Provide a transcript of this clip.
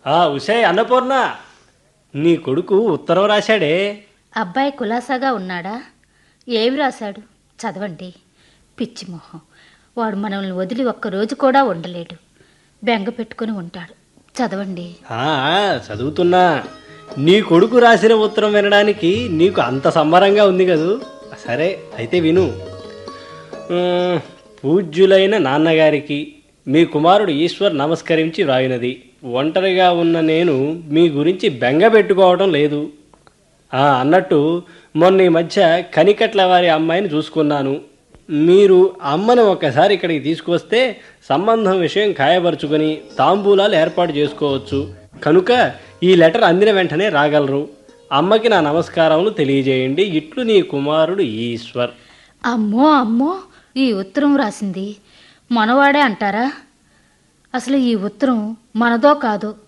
ఆ ఉషయ్ అన్నపూర్ణ నీ కొడుకు ఉత్తరం రాశాడే అబ్బాయి కులాసాగా ఉన్నాడా ఏమి రాశాడు చదవండి పిచ్చి మొహం వాడు మనల్ని వదిలి ఒక్కరోజు కూడా ఉండలేడు బెంగ పెట్టుకుని ఉంటాడు చదవండి ఆ, చదువుతున్నా నీ కొడుకు రాసిన ఉత్తరం వినడానికి నీకు అంత సంబరంగా ఉంది కదూ సరే అయితే విను ఉమ్, పూజ్యులైన నాన్నగారికి మీ కుమారుడు ఈశ్వర్ నమస్కరించి వ్రాయినది ఒంటరిగా ఉన్న నేను మీ గురించి బెంగ పెట్టుకోవడం లేదు ఆ, అన్నట్టు మొన్న ఈ మధ్య కనికట్ల వారి అమ్మాయిని చూసుకున్నాను మీరు అమ్మను ఒక్కసారి ఇక్కడికి తీసుకొస్తే సంబంధం విషయం ఖాయపరుచుకొని తాంబూలాలు ఏర్పాటు చేసుకోవచ్చు కనుక ఈ లెటర్ అందిన వెంటనే రాగలరు అమ్మకి నా నమస్కారములు తెలియజేయండి ఇట్లు నీ కుమారుడు ఈశ్వర్ అమ్మో అమ్మో ఈ ఉత్తరం రాసింది మనవాడే అంటారా అసలు ఈ ఉత్తరం మనదో కాదో